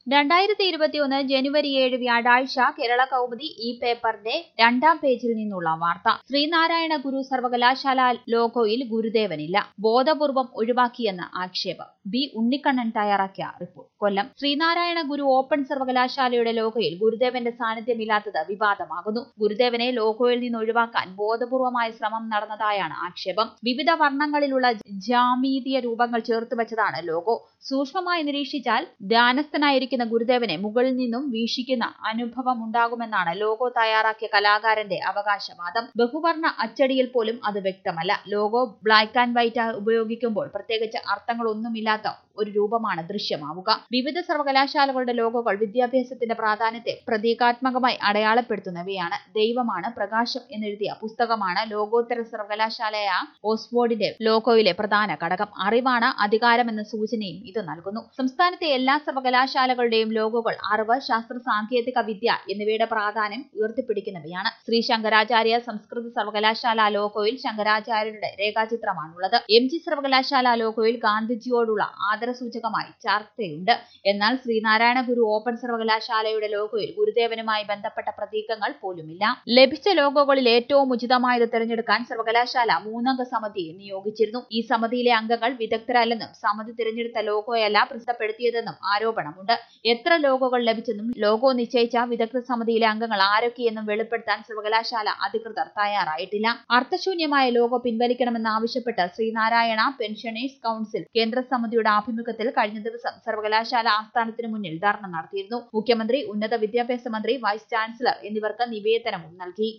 രണ്ടായിരത്തി ഇരുപത്തിയൊന്ന് ജനുവരി ഏഴ് വ്യാഴാഴ്ച കേരള കൗമുദി ഈ പേപ്പറിന്റെ രണ്ടാം പേജിൽ നിന്നുള്ള വാർത്ത ശ്രീനാരായണ ഗുരു സർവകലാശാല ലോഗോയിൽ ഗുരുദേവനില്ല ബോധപൂർവം ഒഴിവാക്കിയെന്ന് ആക്ഷേപം ബി ഉണ്ണിക്കണ്ണൻ തയ്യാറാക്കിയ റിപ്പോർട്ട് കൊല്ലം ശ്രീനാരായണ ഗുരു ഓപ്പൺ സർവകലാശാലയുടെ ലോഗോയിൽ ഗുരുദേവന്റെ സാന്നിധ്യമില്ലാത്തത് വിവാദമാകുന്നു ഗുരുദേവനെ ലോഗോയിൽ നിന്ന് ഒഴിവാക്കാൻ ബോധപൂർവമായ ശ്രമം നടന്നതായാണ് ആക്ഷേപം വിവിധ വർണ്ണങ്ങളിലുള്ള ജാമീതീയ രൂപങ്ങൾ ചേർത്ത് വെച്ചതാണ് ലോഗോ സൂക്ഷ്മമായി നിരീക്ഷിച്ചാൽ ധ്യാനസ്ഥനായിരിക്കുന്ന ഗുരുദേവനെ മുകളിൽ നിന്നും വീക്ഷിക്കുന്ന അനുഭവം ഉണ്ടാകുമെന്നാണ് ലോഗോ തയ്യാറാക്കിയ കലാകാരന്റെ അവകാശവാദം ബഹുവർണ്ണ അച്ചടിയിൽ പോലും അത് വ്യക്തമല്ല ലോഗോ ബ്ലാക്ക് ആൻഡ് വൈറ്റ് ഉപയോഗിക്കുമ്പോൾ പ്രത്യേകിച്ച് അർത്ഥങ്ങളൊന്നുമില്ലാത്ത ഒരു രൂപമാണ് ദൃശ്യമാവുക വിവിധ സർവകലാശാലകളുടെ ലോഗോകൾ വിദ്യാഭ്യാസത്തിന്റെ പ്രാധാന്യത്തെ പ്രതീകാത്മകമായി അടയാളപ്പെടുത്തുന്നവയാണ് ദൈവമാണ് പ്രകാശം എന്നെഴുതിയ പുസ്തകമാണ് ലോകോത്തര സർവകലാശാലയായ ഓക്സ്ഫോർഡിന്റെ ലോഗോയിലെ പ്രധാന ഘടകം അറിവാണ് അധികാരം എന്ന സൂചനയും ഇത് നൽകുന്നു സംസ്ഥാനത്തെ എല്ലാ സർവകലാശാലകളുടെയും ലോഗോകൾ അറിവ് ശാസ്ത്ര സാങ്കേതിക വിദ്യ എന്നിവയുടെ പ്രാധാന്യം ഉയർത്തിപ്പിടിക്കുന്നവയാണ് ശ്രീ ശങ്കരാചാര്യ സംസ്കൃത സർവകലാശാല ലോഗോയിൽ ശങ്കരാചാര്യരുടെ രേഖാചിത്രമാണുള്ളത് എം ജി സർവകലാശാല ലോഗോയിൽ ഗാന്ധിജിയോടുള്ള ആദരസൂചകമായി ചർച്ചയുണ്ട് എന്നാൽ ശ്രീനാരായണ ഗുരു ഓപ്പൺ സർവകലാശാലയുടെ ലോഗോയിൽ ഗുരുദേവനുമായി ബന്ധപ്പെട്ട പ്രതീകങ്ങൾ പോലുമില്ല ലഭിച്ച ലോഗോകളിൽ ഏറ്റവും ഉചിതമായത് തിരഞ്ഞെടുക്കാൻ സർവകലാശാല മൂന്നംഗ സമിതിയെ നിയോഗിച്ചിരുന്നു ഈ സമിതിയിലെ അംഗങ്ങൾ വിദഗ്ധരല്ലെന്നും സമിതി തിരഞ്ഞെടുത്ത ലോഗോയല്ല പ്രസിദ്ധപ്പെടുത്തിയതെന്നും ആരോപണമുണ്ട് എത്ര ലോഗോകൾ ലഭിച്ചെന്നും ലോഗോ നിശ്ചയിച്ച വിദഗ്ധ സമിതിയിലെ അംഗങ്ങൾ ആരൊക്കെയെന്നും വെളിപ്പെടുത്താൻ സർവകലാശാല അധികൃതർ തയ്യാറായിട്ടില്ല അർത്ഥശൂന്യമായ ലോഗോ പിൻവലിക്കണമെന്നാവശ്യപ്പെട്ട് ശ്രീനാരായണ പെൻഷനേഴ്സ് കൌൺസിൽ കേന്ദ്ര സമിതിയുടെ ആഭിമുഖ്യത്തിൽ കഴിഞ്ഞ ദിവസം സർവകലാശാല ആസ്ഥാനത്തിന് മുന്നിൽ ധർണ നടത്തിയിരുന്നു മുഖ്യമന്ത്രി ഉന്നത വിദ്യാഭ്യാസ മന്ത്രി വൈസ് ചാൻസലർ എന്നിവർക്ക് നിവേദനവും നൽകി